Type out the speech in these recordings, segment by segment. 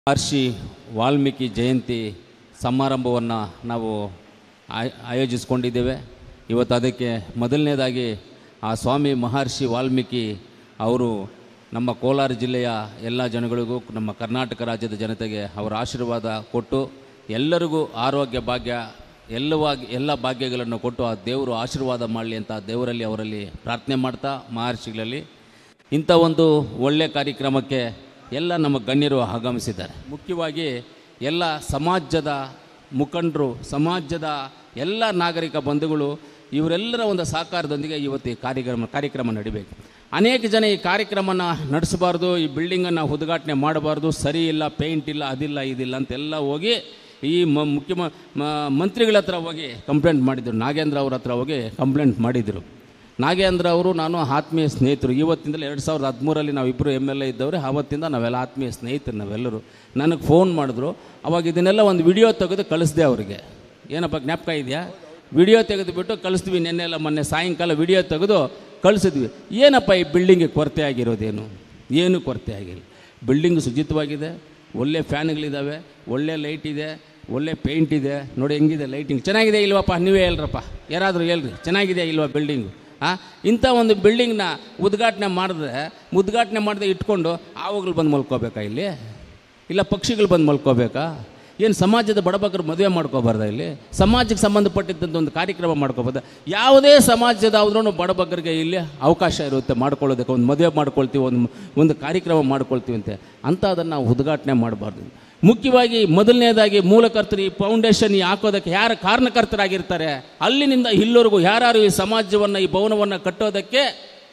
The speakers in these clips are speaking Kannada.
ಮಹರ್ಷಿ ವಾಲ್ಮೀಕಿ ಜಯಂತಿ ಸಮಾರಂಭವನ್ನು ನಾವು ಆಯ್- ಆಯೋಜಿಸ್ಕೊಂಡಿದ್ದೇವೆ ಇವತ್ತು ಅದಕ್ಕೆ ಮೊದಲನೇದಾಗಿ ಆ ಸ್ವಾಮಿ ಮಹರ್ಷಿ ವಾಲ್ಮೀಕಿ ಅವರು ನಮ್ಮ ಕೋಲಾರ ಜಿಲ್ಲೆಯ ಎಲ್ಲ ಜನಗಳಿಗೂ ನಮ್ಮ ಕರ್ನಾಟಕ ರಾಜ್ಯದ ಜನತೆಗೆ ಅವರ ಆಶೀರ್ವಾದ ಕೊಟ್ಟು ಎಲ್ಲರಿಗೂ ಆರೋಗ್ಯ ಭಾಗ್ಯ ಎಲ್ಲವಾಗಿ ಎಲ್ಲ ಭಾಗ್ಯಗಳನ್ನು ಕೊಟ್ಟು ಆ ದೇವರು ಆಶೀರ್ವಾದ ಮಾಡಲಿ ಅಂತ ದೇವರಲ್ಲಿ ಅವರಲ್ಲಿ ಪ್ರಾರ್ಥನೆ ಮಾಡ್ತಾ ಮಹರ್ಷಿಗಳಲ್ಲಿ ಇಂಥ ಒಂದು ಒಳ್ಳೆಯ ಕಾರ್ಯಕ್ರಮಕ್ಕೆ ಎಲ್ಲ ನಮ್ಮ ಗಣ್ಯರು ಆಗಮಿಸಿದ್ದಾರೆ ಮುಖ್ಯವಾಗಿ ಎಲ್ಲ ಸಮಾಜದ ಮುಖಂಡರು ಸಮಾಜದ ಎಲ್ಲ ನಾಗರಿಕ ಬಂಧುಗಳು ಇವರೆಲ್ಲರ ಒಂದು ಸಹಕಾರದೊಂದಿಗೆ ಇವತ್ತು ಈ ಕಾರ್ಯಕ್ರಮ ಕಾರ್ಯಕ್ರಮ ನಡಿಬೇಕು ಅನೇಕ ಜನ ಈ ಕಾರ್ಯಕ್ರಮನ ನಡೆಸಬಾರ್ದು ಈ ಬಿಲ್ಡಿಂಗನ್ನು ಉದ್ಘಾಟನೆ ಮಾಡಬಾರ್ದು ಸರಿ ಇಲ್ಲ ಪೇಂಟ್ ಇಲ್ಲ ಅದಿಲ್ಲ ಇದಿಲ್ಲ ಅಂತೆಲ್ಲ ಹೋಗಿ ಈ ಮ ಮುಖ್ಯ ಮ- ಮ- ಮಂತ್ರಿಗಳ ಹತ್ರ ಹೋಗಿ ಕಂಪ್ಲೇಂಟ್ ಮಾಡಿದರು ನಾಗೇಂದ್ರ ಅವ್ರ ಹತ್ರ ಹೋಗಿ ಕಂಪ್ಲೇಂಟ್ ಮಾಡಿದರು ನಾಗೇಂದ್ರ ಅವರು ನಾನು ಆತ್ಮೀಯ ಸ್ನೇಹಿತರು ಇವತ್ತಿಂದಲೇ ಎರಡು ಸಾವಿರದ ಹದಿಮೂರಲ್ಲಿ ನಾವಿಬ್ಬರು ಎಮ್ ಎಲ್ ಎ ಇದ್ದವ್ರೆ ಆವತ್ತಿಂದ ನಾವೆಲ್ಲ ಆತ್ಮೀಯ ಸ್ನೇಹಿತರು ನಾವೆಲ್ಲರೂ ನನಗೆ ಫೋನ್ ಮಾಡಿದ್ರು ಅವಾಗ ಇದನ್ನೆಲ್ಲ ಒಂದು ವಿಡಿಯೋ ತೆಗೆದು ಕಳಿಸ್ದೆ ಅವರಿಗೆ ಏನಪ್ಪ ಜ್ಞಾಪಕ ಇದೆಯಾ ವಿಡಿಯೋ ತೆಗೆದುಬಿಟ್ಟು ಕಳಿಸ್ತೀವಿ ನೆನ್ನೆಲ್ಲ ಮೊನ್ನೆ ಸಾಯಂಕಾಲ ವಿಡಿಯೋ ತೆಗೆದು ಕಳಿಸಿದ್ವಿ ಏನಪ್ಪ ಈ ಬಿಲ್ಡಿಂಗಿಗೆ ಕೊರತೆ ಆಗಿರೋದೇನು ಏನು ಕೊರತೆ ಆಗಿಲ್ಲ ಬಿಲ್ಡಿಂಗ್ ಶುಚಿತ್ವವಾಗಿದೆ ಒಳ್ಳೆ ಫ್ಯಾನ್ಗಳಿದ್ದಾವೆ ಒಳ್ಳೆ ಲೈಟ್ ಇದೆ ಒಳ್ಳೆ ಪೇಂಟ್ ಇದೆ ನೋಡಿ ಹೆಂಗಿದೆ ಲೈಟಿಂಗ್ ಚೆನ್ನಾಗಿದೆ ಇಲ್ವಪ್ಪ ನೀವೇ ಹೇಳ್ರಪ್ಪ ಯಾರಾದರೂ ಹೇಳ್ರಿ ಚೆನ್ನಾಗಿದೆ ಇಲ್ವಾ ಬಿಲ್ಡಿಂಗು ಹಾಂ ಇಂಥ ಒಂದು ಬಿಲ್ಡಿಂಗ್ನ ಉದ್ಘಾಟನೆ ಮಾಡಿದ್ರೆ ಉದ್ಘಾಟನೆ ಮಾಡದೆ ಇಟ್ಕೊಂಡು ಆವುಗಳು ಬಂದು ಮಲ್ಕೋಬೇಕಾ ಇಲ್ಲಿ ಇಲ್ಲ ಪಕ್ಷಿಗಳು ಬಂದು ಮಲ್ಕೋಬೇಕಾ ಏನು ಸಮಾಜದ ಬಡಬಗ್ಗರು ಮದುವೆ ಮಾಡ್ಕೋಬಾರ್ದ ಇಲ್ಲಿ ಸಮಾಜಕ್ಕೆ ಸಂಬಂಧಪಟ್ಟಿದ್ದಂಥ ಒಂದು ಕಾರ್ಯಕ್ರಮ ಮಾಡ್ಕೋಬಾರ್ದ ಯಾವುದೇ ಸಮಾಜದ ಆದ್ರೂ ಬಡಬಗ್ಗರಿಗೆ ಇಲ್ಲಿ ಅವಕಾಶ ಇರುತ್ತೆ ಮಾಡ್ಕೊಳ್ಳೋದಕ್ಕೆ ಒಂದು ಮದುವೆ ಮಾಡ್ಕೊಳ್ತೀವಿ ಒಂದು ಒಂದು ಕಾರ್ಯಕ್ರಮ ಮಾಡ್ಕೊಳ್ತೀವಿ ಅಂತೆ ಅಂತ ಅದನ್ನು ನಾವು ಉದ್ಘಾಟನೆ ಮಾಡಬಾರ್ದು ಮುಖ್ಯವಾಗಿ ಮೊದಲನೇದಾಗಿ ಮೂಲಕರ್ತರು ಈ ಫೌಂಡೇಶನ್ ಈ ಹಾಕೋದಕ್ಕೆ ಯಾರು ಕಾರಣಕರ್ತರಾಗಿರ್ತಾರೆ ಅಲ್ಲಿನಿಂದ ಇಲ್ಲವರೆಗೂ ಯಾರು ಈ ಸಮಾಜವನ್ನು ಈ ಭವನವನ್ನು ಕಟ್ಟೋದಕ್ಕೆ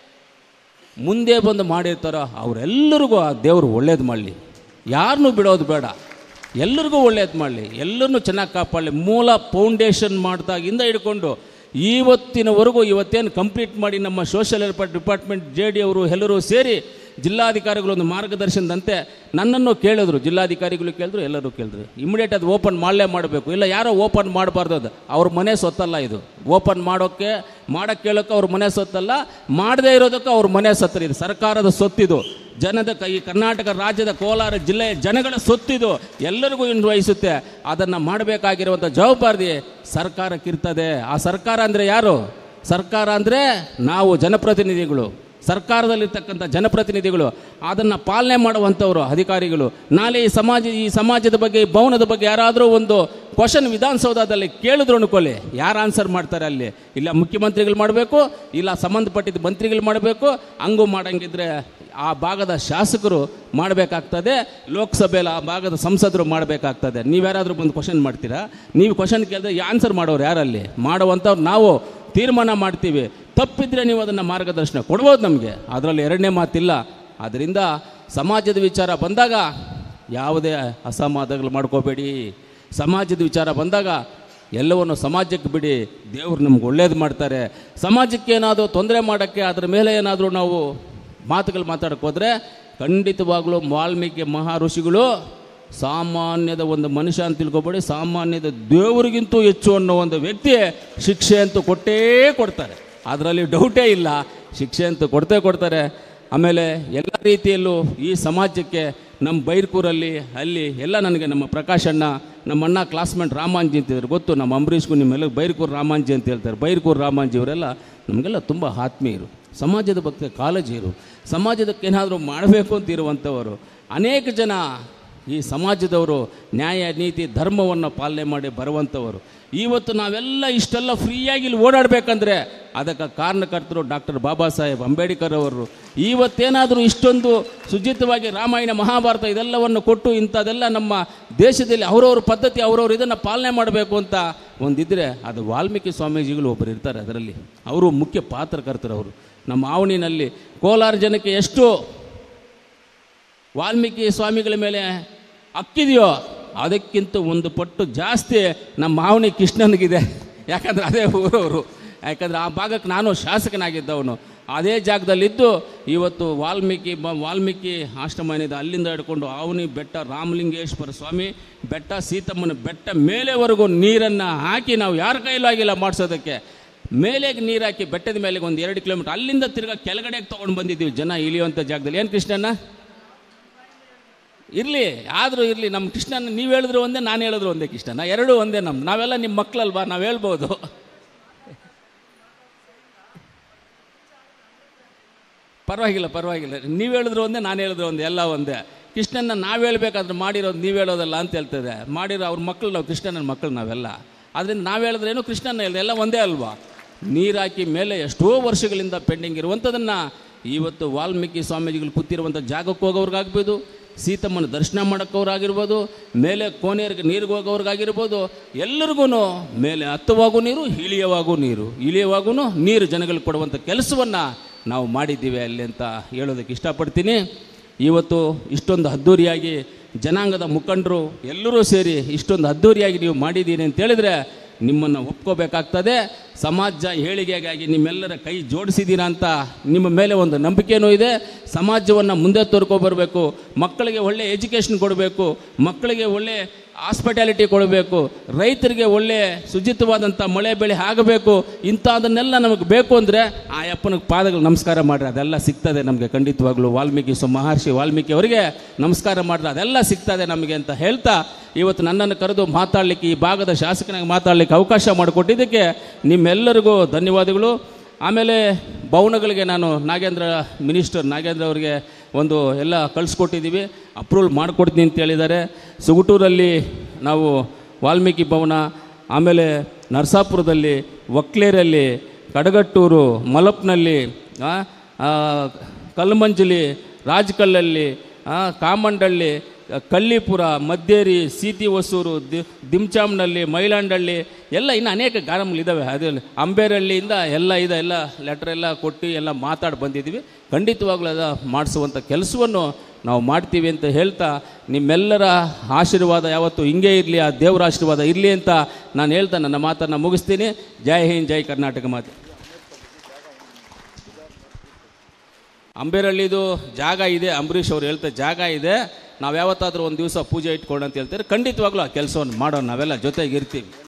ಮುಂದೆ ಬಂದು ಮಾಡಿರ್ತಾರೋ ಅವರೆಲ್ಲರಿಗೂ ಆ ದೇವರು ಒಳ್ಳೇದು ಮಾಡಲಿ ಯಾರನ್ನೂ ಬಿಡೋದು ಬೇಡ ಎಲ್ಲರಿಗೂ ಒಳ್ಳೇದು ಮಾಡಲಿ ಎಲ್ಲರನ್ನೂ ಚೆನ್ನಾಗಿ ಕಾಪಾಡಲಿ ಮೂಲ ಫೌಂಡೇಶನ್ ಮಾಡಿದಾಗಿಂದ ಹಿಡ್ಕೊಂಡು ಇವತ್ತಿನವರೆಗೂ ಇವತ್ತೇನು ಕಂಪ್ಲೀಟ್ ಮಾಡಿ ನಮ್ಮ social welfare department J D ಅವರು ಎಲ್ಲರೂ ಸೇರಿ ಜಿಲ್ಲಾಧಿಕಾರಿಗಳು ಒಂದು ಮಾರ್ಗದರ್ಶನದಂತೆ ನನ್ನನ್ನು ಕೇಳಿದ್ರು ಜಿಲ್ಲಾಧಿಕಾರಿಗಳು ಕೇಳಿದ್ರು ಎಲ್ಲರೂ ಕೇಳಿದ್ರು ಇಮಿಡಿಯೇಟ್ ಅದು ಓಪನ್ ಮಾಡಲೇ ಮಾಡಬೇಕು ಇಲ್ಲ ಯಾರೋ ಓಪನ್ ಮಾಡಬಾರ್ದು ಅದು ಅವ್ರ ಮನೆ ಸೊತ್ತಲ್ಲ ಇದು ಓಪನ್ ಮಾಡೋಕ್ಕೆ ಮಾಡೋಕ್ಕೆ ಕೇಳೋಕ್ಕೆ ಅವ್ರ ಮನೆ ಸೊತ್ತಲ್ಲ ಮಾಡದೇ ಇರೋದಕ್ಕೆ ಅವ್ರ ಮನೆ ಸತ್ತರು ಇದು ಸರ್ಕಾರದ ಸೊತ್ತಿದು ಜನದ ಕೈ ಕರ್ನಾಟಕ ರಾಜ್ಯದ ಕೋಲಾರ ಜಿಲ್ಲೆಯ ಜನಗಳ ಸೊತ್ತಿದು ಎಲ್ಲರಿಗೂ ನಿರ್ವಹಿಸುತ್ತೆ ಅದನ್ನು ಮಾಡಬೇಕಾಗಿರುವಂಥ ಜವಾಬ್ದಾರಿ ಸರ್ಕಾರಕ್ಕಿರ್ತದೆ ಆ ಸರ್ಕಾರ ಅಂದರೆ ಯಾರು ಸರ್ಕಾರ ಅಂದರೆ ನಾವು ಜನಪ್ರತಿನಿಧಿಗಳು ಸರ್ಕಾರದಲ್ಲಿರ್ತಕ್ಕಂಥ ಜನಪ್ರತಿನಿಧಿಗಳು ಅದನ್ನು ಪಾಲನೆ ಮಾಡುವಂಥವರು ಅಧಿಕಾರಿಗಳು ನಾಳೆ ಈ ಸಮಾಜ ಈ ಸಮಾಜದ ಬಗ್ಗೆ ಈ ಭವನದ ಬಗ್ಗೆ ಯಾರಾದರೂ ಒಂದು ಕ್ವಶನ್ ವಿಧಾನಸೌಧದಲ್ಲಿ ಕೇಳಿದ್ರು ಅನ್ಕೊಳ್ಳಿ ಯಾರು ಆನ್ಸರ್ ಮಾಡ್ತಾರೆ ಅಲ್ಲಿ ಇಲ್ಲ ಮುಖ್ಯಮಂತ್ರಿಗಳು ಮಾಡಬೇಕು ಇಲ್ಲ ಸಂಬಂಧಪಟ್ಟಿದ್ದ ಮಂತ್ರಿಗಳು ಮಾಡಬೇಕು ಹಂಗೂ ಮಾಡಂಗಿದ್ರೆ ಆ ಭಾಗದ ಶಾಸಕರು ಮಾಡಬೇಕಾಗ್ತದೆ ಲೋಕಸಭೆಯಲ್ಲಿ ಆ ಭಾಗದ ಸಂಸದರು ಮಾಡಬೇಕಾಗ್ತದೆ ನೀವ್ಯಾರಾದರೂ ಬಂದು ಕ್ವಶನ್ ಮಾಡ್ತೀರಾ ನೀವು ಕ್ವಶನ್ ಕೇಳಿದ್ರೆ ಆನ್ಸರ್ ಮಾಡೋರು ಯಾರಲ್ಲಿ ಮಾಡುವಂಥವ್ರು ನಾವು ತೀರ್ಮಾನ ಮಾಡ್ತೀವಿ ತಪ್ಪಿದ್ರೆ ನೀವು ಅದನ್ನು ಮಾರ್ಗದರ್ಶನ ಕೊಡ್ಬೋದು ನಮಗೆ ಅದರಲ್ಲಿ ಎರಡನೇ ಮಾತಿಲ್ಲ ಆದ್ದರಿಂದ ಸಮಾಜದ ವಿಚಾರ ಬಂದಾಗ ಯಾವುದೇ ಅಸಮಾಧಾನಗಳು ಮಾಡ್ಕೋಬೇಡಿ ಸಮಾಜದ ವಿಚಾರ ಬಂದಾಗ ಎಲ್ಲವನ್ನು ಸಮಾಜಕ್ಕೆ ಬಿಡಿ ದೇವರು ನಮ್ಗೆ ಒಳ್ಳೇದು ಮಾಡ್ತಾರೆ ಸಮಾಜಕ್ಕೆ ಏನಾದರೂ ತೊಂದರೆ ಮಾಡೋಕ್ಕೆ ಅದರ ಮೇಲೆ ಏನಾದರೂ ನಾವು ಮಾತುಗಳು ಮಾತಾಡಕ್ಕೆ ಹೋದರೆ ಖಂಡಿತವಾಗ್ಲೂ ವಾಲ್ಮೀಕಿ ಮಹಾ ಋಷಿಗಳು ಸಾಮಾನ್ಯದ ಒಂದು ಮನುಷ್ಯ ಅಂತ ತಿಳ್ಕೊಬೇಡಿ ಸಾಮಾನ್ಯದ ದೇವರಿಗಿಂತೂ ಹೆಚ್ಚು ಅನ್ನೋ ಒಂದು ವ್ಯಕ್ತಿ ಶಿಕ್ಷೆ ಅಂತೂ ಕೊಟ್ಟೇ ಕೊಡ್ತಾರೆ ಅದರಲ್ಲಿ ಡೌಟೇ ಇಲ್ಲ ಶಿಕ್ಷೆ ಅಂತೂ ಕೊಡ್ತೇ ಕೊಡ್ತಾರೆ ಆಮೇಲೆ ಎಲ್ಲ ರೀತಿಯಲ್ಲೂ ಈ ಸಮಾಜಕ್ಕೆ ನಮ್ಮ ಬೈರ್ಕೂರಲ್ಲಿ ಅಲ್ಲಿ ಎಲ್ಲ ನನಗೆ ನಮ್ಮ ಪ್ರಕಾಶ್ ಅಣ್ಣ ನಮ್ಮ ಅಣ್ಣ ಕ್ಲಾಸ್ಮೇಟ್ ರಾಮಾಂಜಿ ಅಂತಿದ್ದಾರೆ ಗೊತ್ತು ನಮ್ಮ ಅಂಬರೀಷ್ಗೂ ನಿಮ್ಮೆಲ್ಲ ಬೈರ್ಕೂರು ರಾಮಾಂಜಿ ಅಂತ ಹೇಳ್ತಾರೆ ಬೈರ್ಕೂರು ರಾಮಾಂಜಿ ಅವರೆಲ್ಲ ನಮಗೆಲ್ಲ ತುಂಬ ಆತ್ಮೀಯರು ಸಮಾಜದ ಬಗ್ಗೆ ಕಾಳಜಿಯರು ಸಮಾಜದಕ್ಕೆ ಏನಾದರೂ ಮಾಡಬೇಕು ಅಂತ ಇರುವಂಥವರು ಅನೇಕ ಜನ ಈ ಸಮಾಜದವರು ನ್ಯಾಯ ನೀತಿ ಧರ್ಮವನ್ನು ಪಾಲನೆ ಮಾಡಿ ಬರುವಂಥವರು ಇವತ್ತು ನಾವೆಲ್ಲ ಇಷ್ಟೆಲ್ಲ ಫ್ರೀಯಾಗಿ ಇಲ್ಲಿ ಓಡಾಡಬೇಕಂದ್ರೆ ಅದಕ್ಕೆ ಕಾರಣಕರ್ತರು ಡಾಕ್ಟರ್ ಬಾಬಾ ಸಾಹೇಬ್ ಅಂಬೇಡ್ಕರ್ ಅವರು ಇವತ್ತೇನಾದರೂ ಇಷ್ಟೊಂದು ಶುಚಿತ್ವವಾಗಿ ರಾಮಾಯಣ ಮಹಾಭಾರತ ಇದೆಲ್ಲವನ್ನು ಕೊಟ್ಟು ಇಂಥದ್ದೆಲ್ಲ ನಮ್ಮ ದೇಶದಲ್ಲಿ ಅವರವ್ರ ಪದ್ಧತಿ ಅವರವ್ರು ಇದನ್ನು ಪಾಲನೆ ಮಾಡಬೇಕು ಅಂತ ಒಂದಿದ್ದರೆ ಅದು ವಾಲ್ಮೀಕಿ ಸ್ವಾಮೀಜಿಗಳು ಒಬ್ಬರು ಇರ್ತಾರೆ ಅದರಲ್ಲಿ ಅವರು ಮುಖ್ಯ ಪಾತ್ರಕರ್ತರು ಅವರು ನಮ್ಮ ಆವಣಿನಲ್ಲಿ ಕೋಲಾರ ಜನಕ್ಕೆ ಎಷ್ಟು ವಾಲ್ಮೀಕಿ ಸ್ವಾಮಿಗಳ ಮೇಲೆ ಹಕ್ಕಿದೆಯೋ ಅದಕ್ಕಿಂತ ಒಂದು ಪಟ್ಟು ಜಾಸ್ತಿ ನಮ್ಮ ಮಾವನಿ ಕೃಷ್ಣನಿಗಿದೆ ಯಾಕಂದರೆ ಅದೇ ಊರವರು ಯಾಕಂದರೆ ಆ ಭಾಗಕ್ಕೆ ನಾನು ಶಾಸಕನಾಗಿದ್ದವನು ಅದೇ ಜಾಗದಲ್ಲಿದ್ದು ಇವತ್ತು ವಾಲ್ಮೀಕಿ ಬ ವಾಲ್ಮೀಕಿ ಆಶ್ರಮ ಏನಿದೆ ಅಲ್ಲಿಂದ ಹಿಡ್ಕೊಂಡು ಆವನಿ ಬೆಟ್ಟ ರಾಮಲಿಂಗೇಶ್ವರ ಸ್ವಾಮಿ ಬೆಟ್ಟ ಸೀತಮ್ಮನ ಬೆಟ್ಟ ಮೇಲೆವರೆಗೂ ನೀರನ್ನು ಹಾಕಿ ನಾವು ಯಾರ ಕೈಲೂ ಆಗಿಲ್ಲ ಮಾಡಿಸೋದಕ್ಕೆ ಮೇಲೆ ನೀರು ಹಾಕಿ ಬೆಟ್ಟದ ಮೇಲೆ ಒಂದು ಎರಡು ಕಿಲೋಮೀಟರ್ ಅಲ್ಲಿಂದ ತಿರ್ಗಾ ಕೆಳಗಡೆಗೆ ತೊಗೊಂಡು ಬಂದಿದ್ದೀವಿ ಜನ ಇಳಿಯುವಂಥ ಜಾಗದಲ್ಲಿ ಏನು ಕೃಷ್ಣಣ್ಣ ಇರಲಿ ಆದರೂ ಇರಲಿ ನಮ್ಮ ಕೃಷ್ಣನ ನೀವು ಹೇಳಿದ್ರು ಒಂದೇ ನಾನು ಹೇಳಿದ್ರು ಒಂದೇ ಕೃಷ್ಣನ ಎರಡೂ ಒಂದೇ ನಮ್ಮ ನಾವೆಲ್ಲ ನಿಮ್ಮ ಮಕ್ಕಳಲ್ವಾ ನಾವು ಹೇಳ್ಬೋದು ಪರವಾಗಿಲ್ಲ ಪರವಾಗಿಲ್ಲ ನೀವು ಹೇಳಿದ್ರು ಒಂದೇ ನಾನು ಹೇಳಿದ್ರು ಒಂದೇ ಎಲ್ಲ ಒಂದೇ ಕೃಷ್ಣನ ನಾವು ಹೇಳ್ಬೇಕಾದ್ರೆ ಮಾಡಿರೋದು ನೀವು ಹೇಳೋದಲ್ಲ ಅಂತ ಹೇಳ್ತದೆ ಮಾಡಿರೋ ಅವ್ರ ಮಕ್ಕಳು ನಾವು ಕೃಷ್ಣನ ಮಕ್ಕಳು ನಾವೆಲ್ಲ ಅದರಿಂದ ನಾವು ಹೇಳಿದ್ರೇನು ಕೃಷ್ಣನ ಹೇಳಿದೆ ಎಲ್ಲ ಒಂದೇ ಅಲ್ವಾ ನೀರು ಹಾಕಿ ಮೇಲೆ ಎಷ್ಟೋ ವರ್ಷಗಳಿಂದ ಪೆಂಡಿಂಗ್ ಇರುವಂಥದ್ದನ್ನು ಇವತ್ತು ವಾಲ್ಮೀಕಿ ಸ್ವಾಮೀಜಿಗಳು ಕೂತಿರುವಂಥ ಜಾಗಕ್ಕೆ ಹೋಗೋರ್ಗಾಗ್ಬೋದು ಸೀತಮ್ಮನ ದರ್ಶನ ಮಾಡೋಕ್ಕವ್ರಾಗಿರ್ಬೋದು ಮೇಲೆ ಕೋನೇರಿಗೆ ನೀರಿಗೆ ಹೋಗೋರ್ಗಾಗಿರ್ಬೋದು ಎಲ್ಲರಿಗೂ ಮೇಲೆ ಹತ್ತವಾಗೂ ನೀರು ಇಳಿಯವಾಗೂ ನೀರು ಇಳಿಯವಾಗೂ ನೀರು ಜನಗಳಿಗೆ ಕೊಡುವಂಥ ಕೆಲಸವನ್ನು ನಾವು ಮಾಡಿದ್ದೀವಿ ಅಲ್ಲಿ ಅಂತ ಹೇಳೋದಕ್ಕೆ ಇಷ್ಟಪಡ್ತೀನಿ ಇವತ್ತು ಇಷ್ಟೊಂದು ಅದ್ಧೂರಿಯಾಗಿ ಜನಾಂಗದ ಮುಖಂಡರು ಎಲ್ಲರೂ ಸೇರಿ ಇಷ್ಟೊಂದು ಅದ್ಧೂರಿಯಾಗಿ ನೀವು ಮಾಡಿದ್ದೀರಿ ಅಂತ ಹೇಳಿದರೆ ನಿಮ್ಮನ್ನು ಒಪ್ಕೋಬೇಕಾಗ್ತದೆ ಸಮಾಜ ಏಳಿಗೆಗಾಗಿ ನಿಮ್ಮೆಲ್ಲರ ಕೈ ಜೋಡಿಸಿದ್ದೀರಾ ಅಂತ ನಿಮ್ಮ ಮೇಲೆ ಒಂದು ನಂಬಿಕೆಯೂ ಇದೆ ಸಮಾಜವನ್ನು ಮುಂದೆ ತೋರ್ಕೊಬರಬೇಕು ಮಕ್ಕಳಿಗೆ ಒಳ್ಳೆ ಎಜುಕೇಷನ್ ಕೊಡಬೇಕು ಮಕ್ಕಳಿಗೆ ಒಳ್ಳೆ ಹಾಸ್ಪಿಟಾಲಿಟಿ ಕೊಡಬೇಕು ರೈತರಿಗೆ ಒಳ್ಳೆ ಶುಚಿತ್ವವಾದಂಥ ಮಳೆ ಬೆಳೆ ಆಗಬೇಕು ಇಂಥದನ್ನೆಲ್ಲ ನಮಗೆ ಬೇಕು ಅಂದರೆ ಆ ಅಪ್ಪನಿಗೆ ಪಾದಗಳು ನಮಸ್ಕಾರ ಮಾಡಿದ್ರೆ ಅದೆಲ್ಲ ಸಿಗ್ತದೆ ನಮಗೆ ಖಂಡಿತವಾಗ್ಲೂ ವಾಲ್ಮೀಕಿ ಸ್ವ ಮಹರ್ಷಿ ವಾಲ್ಮೀಕಿ ಅವರಿಗೆ ನಮಸ್ಕಾರ ಮಾಡಿದ್ರೆ ಅದೆಲ್ಲ ಸಿಗ್ತದೆ ನಮಗೆ ಅಂತ ಹೇಳ್ತಾ ಇವತ್ತು ನನ್ನನ್ನು ಕರೆದು ಮಾತಾಡಲಿಕ್ಕೆ ಈ ಭಾಗದ ಶಾಸಕನಾಗಿ ಮಾತಾಡಲಿಕ್ಕೆ ಅವಕಾಶ ಮಾಡಿಕೊಟ್ಟಿದ್ದಕ್ಕೆ ನಿಮ್ಮೆಲ್ಲರಿಗೂ ಧನ್ಯವಾದಗಳು ಆಮೇಲೆ ಭವನಗಳಿಗೆ ನಾನು ನಾಗೇಂದ್ರ ಮಿನಿಸ್ಟರ್ ನಾಗೇಂದ್ರ ಅವರಿಗೆ ಒಂದು ಎಲ್ಲ ಕಳಿಸ್ಕೊಟ್ಟಿದ್ದೀವಿ ಅಪ್ರೂವಲ್ ಮಾಡಿಕೊಡ್ತೀನಿ ಅಂತ ಹೇಳಿದ್ದಾರೆ ಸುಗುಟೂರಲ್ಲಿ ನಾವು ವಾಲ್ಮೀಕಿ ಭವನ ಆಮೇಲೆ ನರಸಾಪುರದಲ್ಲಿ ಒಕ್ಲೇರಲ್ಲಿ ಕಡಗಟ್ಟೂರು ಮಲಪ್ನಲ್ಲಿ ಆ, ಆ, ಕಲ್ಮಂಜಲಿ ರಾಜಕಲ್ಲಲ್ಲಿ ಆ, ಕಾಮಂಡಳ್ಳಿ ಕಳ್ಳಿಪುರ ಮದ್ದೇರಿ ಸೀತಿ ಹೊಸೂರು ದಿ ದಿಂಚಾಮ್ನಲ್ಲಿ ಮೈಲಾಂಡಳ್ಳಿ ಎಲ್ಲ ಇನ್ನು ಅನೇಕ ಗ್ರಾಮಗಳಿದ್ದಾವೆ ಅದು ಅಂಬೇರಹಳ್ಳಿಯಿಂದ ಎಲ್ಲ ಇದೆ ಎಲ್ಲ ಲೆಟ್ರ್ ಎಲ್ಲ ಕೊಟ್ಟು ಎಲ್ಲ ಮಾತಾಡಿ ಬಂದಿದ್ದೀವಿ ಖಂಡಿತವಾಗ್ಲೂ ಅದು ಮಾಡಿಸುವಂಥ ಕೆಲಸವನ್ನು ನಾವು ಮಾಡ್ತೀವಿ ಅಂತ ಹೇಳ್ತಾ ನಿಮ್ಮೆಲ್ಲರ ಆಶೀರ್ವಾದ ಯಾವತ್ತು ಹಿಂಗೆ ಇರಲಿ ಆ ದೇವರ ಆಶೀರ್ವಾದ ಇರಲಿ ಅಂತ ನಾನು ಹೇಳ್ತಾ ನನ್ನ ಮಾತನ್ನು ಮುಗಿಸ್ತೀನಿ ಜೈ ಹಿಂದ್ ಜೈ ಕರ್ನಾಟಕ ಮಾತು ಅಂಬೇರಳ್ಳಿದು ಜಾಗ ಇದೆ ಅಂಬರೀಷ್ ಅವ್ರು ಹೇಳ್ತಾರೆ ಜಾಗ ಇದೆ ನಾವು ಯಾವತ್ತಾದರೂ ಒಂದು ದಿವಸ ಪೂಜೆ ಇಟ್ಕೊಂಡು ಅಂತ ಹೇಳ್ತಾರೆ ಖಂಡಿತವಾಗ್ಲೂ ಆ ಕೆಲಸವನ್ನು ಮಾಡೋಣ ನಾವೆಲ್ಲ ಜೊತೆಗಿರ್ತೀವಿ